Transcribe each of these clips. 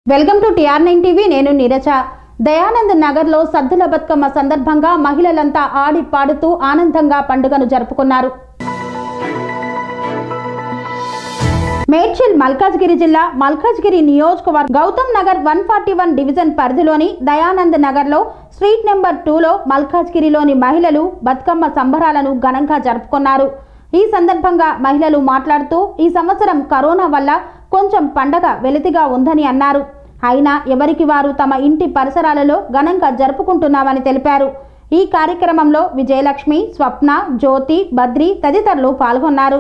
Welcome to TR nine TV నేను నీరజ దయానంద్ నగర్లో సద్దుల బతుకమ్మ సందర్భంగా మహిళలంతా ఆడి పాడుతూ ఆనందంగా పండుగను జరుపుకున్నారు మేడ్చల్ మల్కాజ్గిరి జిల్లా మల్కాజ్గిరి నియోజకవర్గం Gautam Nagar one forty one division పరిధిలోని దయానంద్ నగర్లో స్ట్రీట్ నెంబర్ టూలో మల్కాజ్గిరిలోని మహిళలు బతుకమ్మ సంబరాలను ఘనంగా జరుపుకున్నారు ఈ సందర్భంగా మహిళలు మాట్లాడుతూ ఈ సంవత్సరం కరోనా వల్ల కొంచెం పండగ వెలితిగా ఉందని అన్నారు అయినా ఎవరికి వారు తమ ఇంటి పరిసరాలలో ఘనంగా జరుపుకుంటున్నామని తెలిపారు ఈ కార్యక్రమంలో విజయలక్ష్మి స్వప్న జ్యోతి బద్రి తదితరులు పాల్గొన్నారు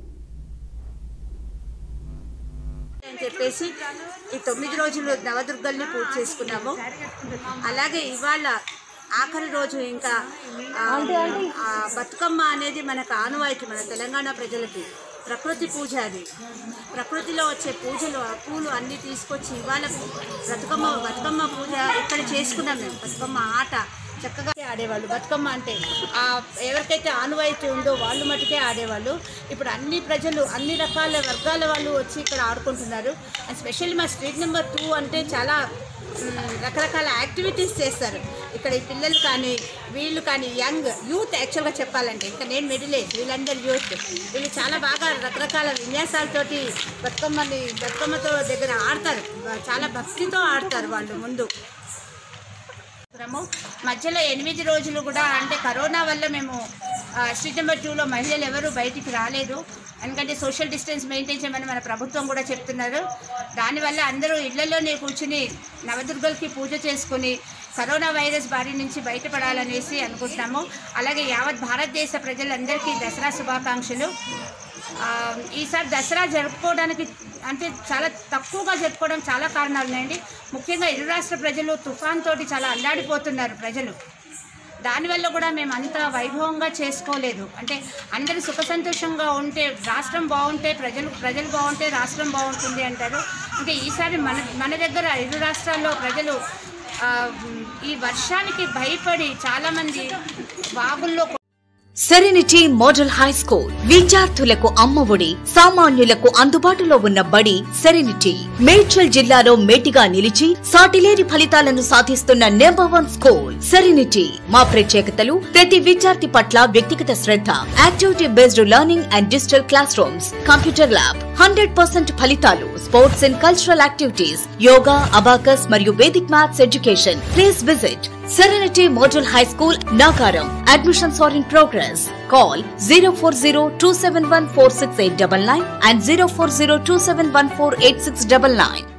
అని చెప్పేసి ఈ తొమ్మిది రోజులు నవదుర్గల్ని పూజ చేసుకున్నాము అలాగే ఇవాళ ఆఖరి రోజు ఇంకా ఆ, ఆ బతుకమ్మ అనేది మనకు ఆనవాయితీ మన తెలంగాణ ప్రజలకి ప్రకృతి పూజ అది ప్రకృతిలో వచ్చే పూజలు ఆ పూలు అన్నీ తీసుకొచ్చి ఇవాళ బతుకమ్మ బతుకమ్మ పూజ ఇక్కడ చేసుకున్నాం మేము బతుకమ్మ ఆట చక్కగా ఆడేవాళ్ళు బతుకమ్మ అంటే ఆ ఎవరికైతే ఆనువాయితీ ఉందో వాళ్ళు మటుకే ఆడేవాళ్ళు ఇప్పుడు అన్ని ప్రజలు అన్ని రకాల వర్గాల వాళ్ళు వచ్చి ఇక్కడ ఆడుకుంటున్నారు అండ్ స్పెషల్లీ మా స్ట్రీట్ నెంబర్ టూ అంటే చాలా మ్, రకరకాల యాక్టివిటీస్ చేస్తారు ఇక్కడ ఈ పిల్లలు కానీ వీళ్ళు కానీ యంగ్ యూత్ యాక్చువల్గా చెప్పాలంటే ఇంకా నేను మిడిల్ ఏజ్ వీళ్ళందరూ యూత్ వీళ్ళు చాలా బాగా రకరకాల విన్యాసాలతోటి బతుకమ్మని బతుకమ్మతో దగ్గర ఆడతారు చాలా భక్తితో ఆడతారు వాళ్ళు ముందు కార్యక్రమం మధ్యలో ఎనిమిది రోజులు కూడా అంటే కరోనా వల్ల మేము ఆ, స్ట్రీట్ నెంబర్ టూలో మహిళలు ఎవరు బయటికి రాలేదు ఎందుకంటే సోషల్ డిస్టెన్స్ మెయింటైన్ చేయమని మన ప్రభుత్వం కూడా చెప్తున్నారు దానివల్ల అందరూ ఇళ్లలోనే కూర్చుని నవదుర్గలకి పూజ చేసుకుని కరోనా వైరస్ బారి నుంచి బయటపడాలనేసి అనుకుంటున్నాము అలాగే యావత్ భారతదేశ ప్రజలందరికీ దసరా శుభాకాంక్షలు ఆ, ఈసారి దసరా జరుపుకోవడానికి అంటే చాలా తక్కువగా జరుపుకోవడం చాలా కారణాలు ఉన్నాయండి ముఖ్యంగా ఇరు రాష్ట్ర ప్రజలు తుఫాన్ తోటి చాలా అల్లాడిపోతున్నారు ప్రజలు దానివల్ల కూడా మేము అంత వైభవంగా చేసుకోలేదు అంటే అందరూ సుఖ సంతోషంగా ఉంటే రాష్ట్రం బాగుంటే ప్రజలు ప్రజలు బాగుంటే రాష్ట్రం బాగుంటుంది అంటారు అంటే ఈసారి మన మన దగ్గర ఇరు రాష్ట్రాల్లో ప్రజలు ఆ, ఈ వర్షానికి భయపడి చాలామంది వాగుల్లో సెరెనిటీ మోడల్ హై స్కూల్ విద్యార్థులకు అమ్మఒడి సామాన్యులకు అందుబాటులో ఉన్న బడి సెరెనిటీ మేడ్చల్ జిల్లాలో మేటిగా నిలిచి సాటిలేని ఫలితాలను సాధిస్తున్న నెంబర్ వన్ స్కూల్ సెరెనిటీ మా ప్రత్యేకతలు ప్రతి విద్యార్థి పట్ల వ్యక్తిగత శ్రద్ధ activity based learning and digital class rooms computer lab hundred percent ఫలితాలు sports and cultural activities yoga abacus మరియు Vedic maths education please visit Serenity Model High School, Nagaram. Admissions are in progress. Call 040 and 040 271 8699.